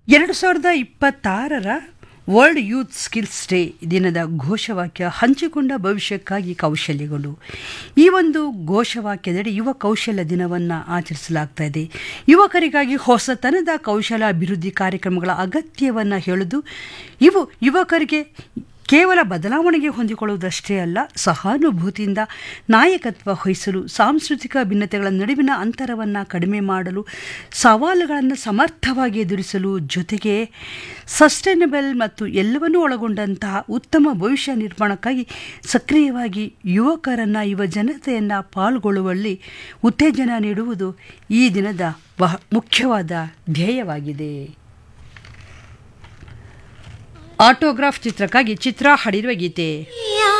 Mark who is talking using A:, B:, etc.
A: ಎರಡು ಸಾವಿರದ ಇಪ್ಪತ್ತಾರರ ವರ್ಲ್ಡ್ ಯೂತ್ ಸ್ಕಿಲ್ಸ್ ಡೇ ದಿನದ ಘೋಷವಾಕ್ಯ ಹಂಚಿಕೊಂಡ ಭವಿಷ್ಯಕ್ಕಾಗಿ ಕೌಶಲ್ಯಗಳು ಈ ಒಂದು ಘೋಷವಾಕ್ಯದಡಿ ಯುವ ಕೌಶಲ್ಯ ದಿನವನ್ನು ಆಚರಿಸಲಾಗ್ತಾ ಇದೆ ಯುವಕರಿಗಾಗಿ ಹೊಸತನದ ಕೌಶಲ ಅಭಿವೃದ್ಧಿ ಕಾರ್ಯಕ್ರಮಗಳ ಅಗತ್ಯವನ್ನು ಹೇಳುವುದು ಇವು ಯುವಕರಿಗೆ ಕೇವಲ ಬದಲಾವಣೆಗೆ ಹೊಂದಿಕೊಳ್ಳುವುದಷ್ಟೇ ಅಲ್ಲ ಸಹಾನುಭೂತಿಯಿಂದ ನಾಯಕತ್ವ ವಹಿಸಲು ಸಾಂಸ್ಕೃತಿಕ ಭಿನ್ನತೆಗಳ ನಡುವಿನ ಅಂತರವನ್ನು ಕಡಿಮೆ ಮಾಡಲು ಸವಾಲುಗಳನ್ನು ಸಮರ್ಥವಾಗಿ ಎದುರಿಸಲು ಜೊತೆಗೆ ಸಸ್ಟೈನಬಲ್ ಮತ್ತು ಎಲ್ಲವನ್ನೂ ಒಳಗೊಂಡಂತಹ ಉತ್ತಮ ಭವಿಷ್ಯ ನಿರ್ಮಾಣಕ್ಕಾಗಿ ಸಕ್ರಿಯವಾಗಿ ಯುವಕರನ್ನು ಯುವ ಜನತೆಯನ್ನು ಪಾಲ್ಗೊಳ್ಳುವಲ್ಲಿ ಉತ್ತೇಜನ ನೀಡುವುದು ಈ ದಿನದ ಬಹ ಮುಖ್ಯವಾದ ಧ್ಯೇಯವಾಗಿದೆ ಆಟೋಗ್ರಾಫ್ ಚಿತ್ರಕ್ಕಾಗಿ ಚಿತ್ರ ಹಾಡಿರುವ ಗೀತೆ